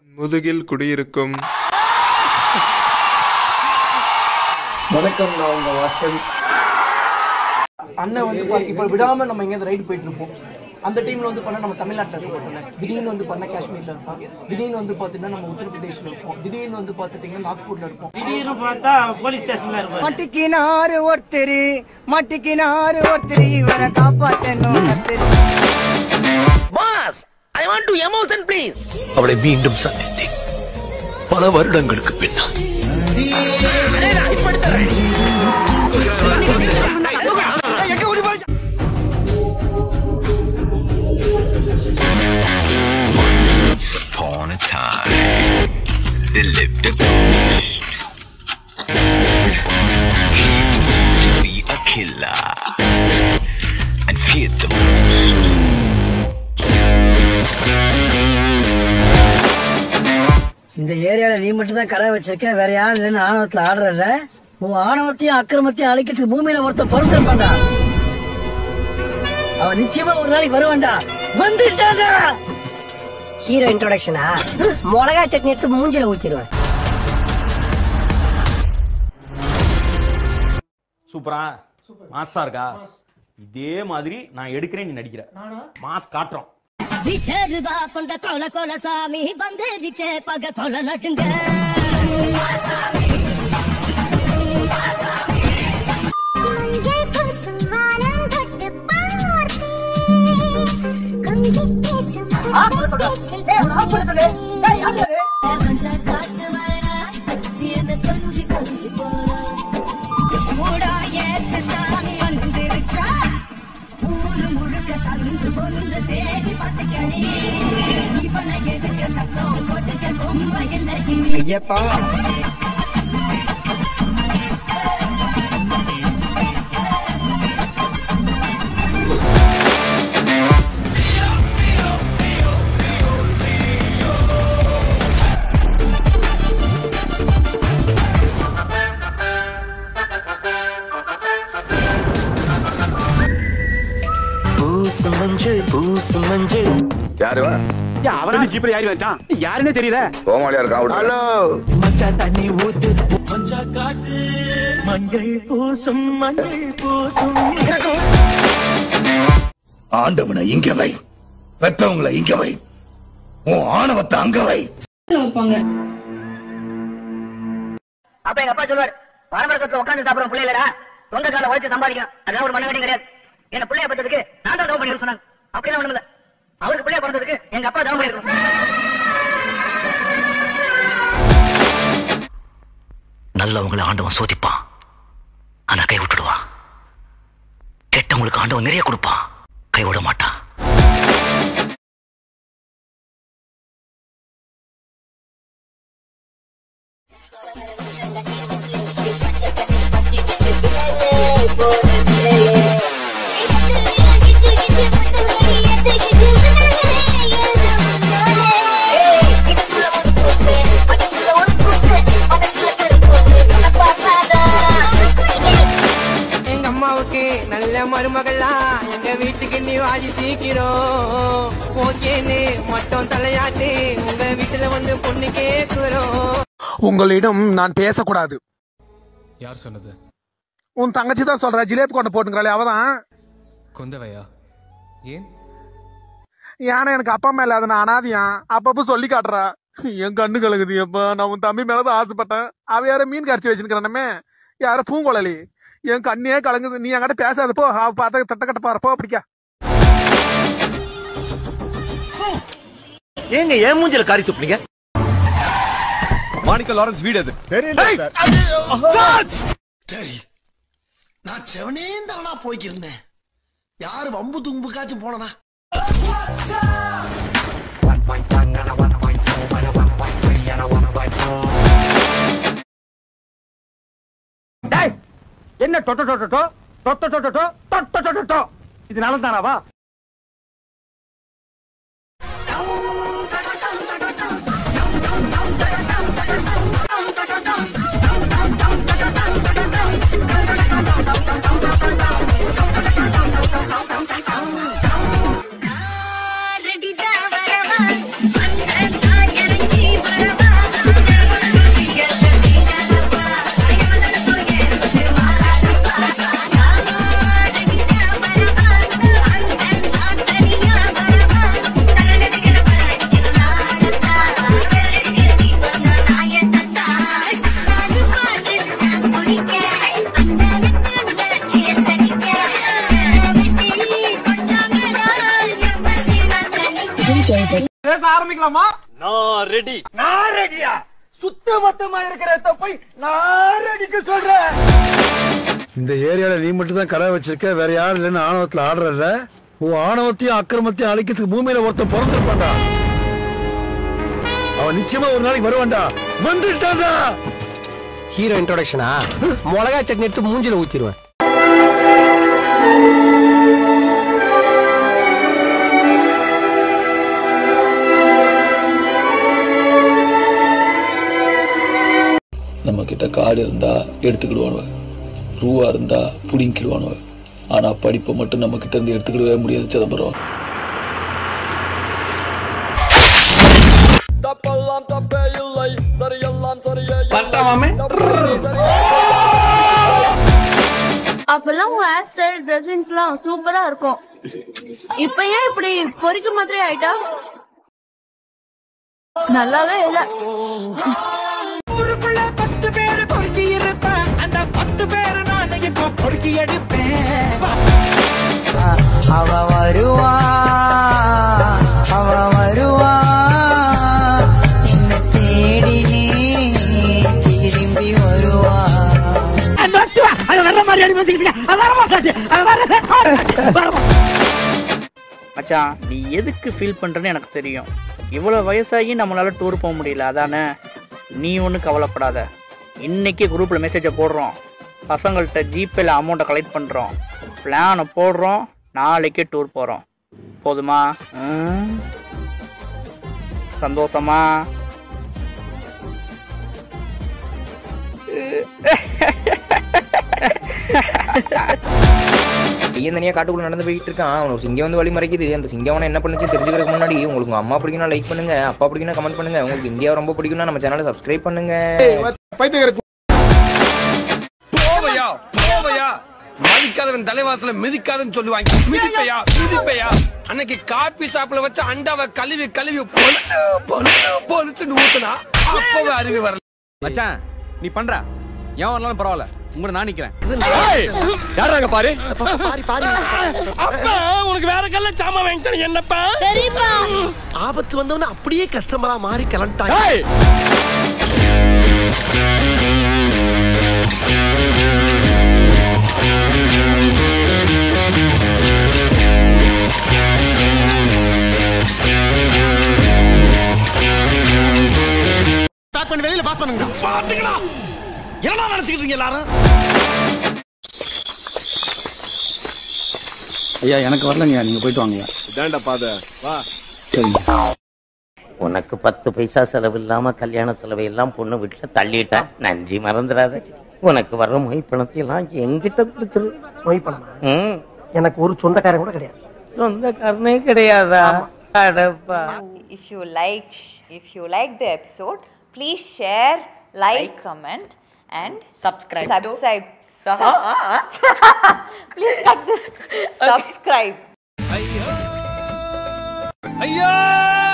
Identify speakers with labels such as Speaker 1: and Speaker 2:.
Speaker 1: முதுகில் குடியிருக்கும்
Speaker 2: வணக்கம் நான் உங்க வாசன் அண்ணன் வந்து பா- இப்போ விடாம நம்ம எங்கேயாவது ரைடு போயிட்டு இருப்போம் அந்த டைம்ல வந்து பண்ணா நம்ம தமிழ்நாட்டில் இருப்போம் திடீர்னு வந்து பண்ணா காஷ்மீர்ல இருப்போம் திடீர்னு வந்து பாத்தீங்கன்னா நம்ம உத்தரப்பிரதேஷ்ல இருப்போம் திடீர்னு வந்து பாத்துட்டீங்கன்னா நாக்பூர்ல இருப்போம்
Speaker 3: திடீர்னு பார்த்தா போலீஸ் ஸ்டேஷன்ல இருப்பாரு
Speaker 4: மட்டிக்கினாரு ஒருத்தர் மட்டிக்கினாரு ஒருத்தர் இவரை காப்பாத்தணும்
Speaker 5: boss I want to emotion please
Speaker 6: அவளை மீண்டும் சந்தித்தேன் பல வருடங்களுக்கு பின்னால்
Speaker 7: upon a time, there lived a ghost. He wanted to be a killer and feared the most.
Speaker 4: இந்த ஏரியால நீ மட்டும் தான் கடை வச்சிருக்க வேற யாரும் இல்லைன்னு ஆணவத்துல ஆடுறல உன் ஆணவத்தையும் அக்கிரமத்தையும் அழிக்கிறதுக்கு பூமியில ஒருத்தன் பிறந்திருப்பான்டா அவன் நிச்சயமா ஒரு நாளைக்கு வருவான்டா வந்துட்டான்டா ஹீரோ இன்ட்ரோடக்ஷனா மிளகா சட்னி எடுத்து மூஞ்சில ஊத்திடுவேன்
Speaker 8: சூப்பரா மாசா இருக்கா இதே மாதிரி நான் எடுக்கிறேன் நீ நடிக்கிற மாஸ் காட்டுறோம்
Speaker 9: விச்சருவா கொண்ட கொல கொல சாமி வந்துருச்சே பக கொல நட்டுங்க
Speaker 4: ஐயப்பா
Speaker 5: பூசு மஞ்சள் பூசு மஞ்சள்
Speaker 10: யாருவா
Speaker 3: அவனா ஜீப்ல யாரி வச்சான் யாருன்னே தெரியல
Speaker 10: கோமாளியா இருக்கான் ஹலோ
Speaker 5: மஞ்சள் தண்ணி ஊத்து மஞ்சள் காத்து மஞ்சள் பூசும் மஞ்சள் பூசும்
Speaker 6: ஆண்டவனை இங்க வை பெற்றவங்களை இங்க வை உன் ஆணவத்தை அங்க வை
Speaker 4: அப்ப எங்க அப்பா சொல்லுவார் பரம்பரத்துல உட்காந்து சாப்பிடுற பிள்ளைகளடா சொந்த கால உழைச்சு சம்பாதிக்கும் அதெல்லாம் ஒரு மண்ண வேண்டிய கிடையாது என்ன பிள்ளைய பத்ததுக்கு நான் தான் தவம் பண்ணி சொன்னாங்க அப்படிலாம் ஒண்ணும் இல்ல அவருக்கு பிள்ளைய பிறந்ததுக்கு எங்க அப்பா தவம் பண்ணிருக்கணும்
Speaker 5: நல்லவங்களை ஆண்டவன் சோதிப்பான் ஆனா கை விட்டுடுவான் கெட்டவங்களுக்கு ஆண்டவன் நிறைய கொடுப்பான் கை விட மாட்டான்
Speaker 4: எங்க அம்மாவுக்கு நல்ல மருமகளா எங்க வீட்டுக்கு நீ வாடி சீக்கிரம் ஓகேன்னு மட்டும் தலையாட்டு உங்க வீட்டுல வந்து பொண்ணு கேக்குறோம்
Speaker 11: உங்களிடம் நான் பேசக்கூடாது
Speaker 12: யார் சொன்னது
Speaker 11: உன் தங்கச்சி தான் சொல்ற ஜிலேபி கொண்டு போட்டுங்கிறாளே அவதான்
Speaker 12: கொந்தவையா ஏன்
Speaker 11: ஏன்னா எனக்கு அப்பா மேல அதை நான் அனாதியா அப்பப்ப சொல்லி காட்டுறா என் கண்ணு கலகுது எப்பா நான் உன் தம்பி மேலதான் ஆசைப்பட்டேன் அவ யார மீன் கரைச்சி வச்சுக்கிறானமே யார பூங்கொழலி என் கண்ணியே கலங்குது நீ என்கிட்ட பேசாத போ அவ பார்த்த தட்ட கட்ட பாரு போ பிடிக்கா
Speaker 5: ஏங்க ஏன் மூஞ்சில காரி துப்புனீங்க
Speaker 10: மாணிக்க லாரன்ஸ் வீடு அது
Speaker 6: சரி நான் செவனே தானா போய்க்கிருந்தேன் யாரு வம்பு தும்புக்காச்சும் போனனா
Speaker 3: என்ன டொட்டோ டொட்டோ டொட்டோ டொட்டோ டொட்டோ டொட்டோ இது தானாவா
Speaker 9: ரெடிதான் வரவா அந்த இறங்கி
Speaker 3: பேச ஆரம்பிக்கலாமா
Speaker 6: நான் ரெடி
Speaker 3: நான் ரெடியா சுத்த மொத்தமா இருக்கிற போய் நான் ரெடிக்கு சொல்றேன்
Speaker 1: இந்த ஏரியால நீ மட்டும் தான் கடை வச்சிருக்க வேற யாரும் இல்லைன்னு ஆணவத்துல ஆடுறல்ல உன் ஆணவத்தையும் அக்கிரமத்தையும் அழிக்கிறதுக்கு பூமியில ஒருத்தன் பிறந்திருப்பான்டா அவன் நிச்சயமா ஒரு நாளைக்கு வருவான்டா வந்துட்டான்டா
Speaker 13: ஹீரோ இன்ட்ரோடக்ஷனா மிளகா சட்னி எடுத்து மூஞ்சில ஊத்திடுவேன்
Speaker 14: நம்ம கிட்ட காடு இருந்தா எடுத்துக்கிடுவானுவ ரூவா இருந்தா புடிங்கிடுவானுவ ஆனா படிப்பை மட்டும் நம்ம கிட்ட இருந்து எடுத்துக்கிடவே முடியாது சிதம்பரம்
Speaker 15: தப்பெல்லாம் தப்பே இல்லை சரியெல்லாம் சரியே
Speaker 3: பண்றாமே
Speaker 16: அப்பெல்லாம் உங்க ஹேர் ஸ்டைல் ட்ரெஸ்ஸிங்ஸ்லாம் சூப்பரா இருக்கும் இப்ப ஏன் இப்படி பொறிக்க மாதிரி ஆயிட்டா நல்லாவே இல்ல
Speaker 3: ஊருக்குள்ள பத்து பேரு பொறுக்கி இருப்பேன் அந்த பத்து பேரு நான் இப்ப பொறுக்கி எடுப்பேன்
Speaker 17: அவ வருவா அவ வருவா என்ன தேடி நீ திரும்பி வருவா
Speaker 3: அது வர்ற மாதிரி அடி பேசிக்கிட்டு அது வர மாட்டாச்சு அது வர
Speaker 18: மச்சான் நீ எதுக்கு ஃபீல் பண்றேன்னு எனக்கு தெரியும் இவ்வளவு வயசாகி நம்மளால டூர் போக முடியல அதானே நீ ஒன்றும் கவலைப்படாத இன்னைக்கு குரூப்ல மெசேஜை போடுறோம் பசங்கள்கிட்ட ஜிபேல அமௌண்ட்டை கலெக்ட் பண்றோம் பிளானை போடுறோம் நாளைக்கே டூர் போறோம் போதுமா ம்? சந்தோஷமா
Speaker 19: பையன் தனியா காட்டுக்குள்ள நடந்து போயிட்டு இருக்கான் அவனுக்கு சிங்கம் வந்து வழி மறைக்குது அந்த சிங்கம் அவனை என்ன பண்ணுச்சு தெரிஞ்சுக்கிறதுக்கு முன்னாடி உங்களுக்கு உங்க அம்மா பிடிக்கும்னா லைக் பண்ணுங்க அப்பா பிடிக்கும்னா கமெண்ட் பண்ணுங்க உங்களுக்கு இந்தியா ரொம்ப பிடிக்கும்னா நம்ம சேனலை சப்ஸ்கிரைப் பண்ணுங்க
Speaker 20: போவையா போவையா மதிக்காதவன் தலைவாசல மிதிக்காதன்னு சொல்லுவாங்க மிதிப்பையா மிதிப்பையா அன்னைக்கு காபி ஷாப்ல வச்ச அண்டாவை கழுவி கழுவி பொலிச்சு பொலிச்சு பொலிச்சுன்னு ஊத்துனா அப்பவே அறிவு வரல
Speaker 21: மச்சான் நீ பண்ற ஏன் வரலாம் பரவாயில்ல உங்களை நான் நிக்கிறேன்
Speaker 20: யாராங்க பாரு அப்பா உனக்கு வேற கல்ல சாமா வாங்கிட்டேன் என்னப்பா
Speaker 6: சரிப்பா ஆபத்து வந்தவன அப்படியே கஸ்டமரா மாறி கிளம்பிட்டாங்க
Speaker 3: ஸ்டார்ட் பண்ணி வெளியில பாஸ் பண்ணுங்க
Speaker 6: பாத்துக்கடா என்ன நினைச்சுக்கிட்டு இருக்கீங்க எல்லாரும்
Speaker 22: ஐயா எனக்கு வரலங்கய்யா நீங்க போயிட்டு வாங்கய்யா
Speaker 10: இதான்டா பாத வா
Speaker 22: சரிங்க
Speaker 23: உனக்கு பத்து பைசா செலவு இல்லாம கல்யாண செலவை எல்லாம் பொண்ணு வீட்டுல தள்ளிட்டேன் நன்றி மறந்துடாத உனக்கு வர்ற மொய் பணத்தை எல்லாம் எங்கிட்ட கொடுத்துரு
Speaker 13: மொய் பணமா எனக்கு ஒரு சொந்தக்காரன் கூட கிடையாது
Speaker 23: சொந்தக்காரனே கிடையாதா அடப்பா
Speaker 24: If you like, if you like the episode, please share, like, comment, and subscribe. Subscribe. please cut this. Subscribe.
Speaker 20: ஐயா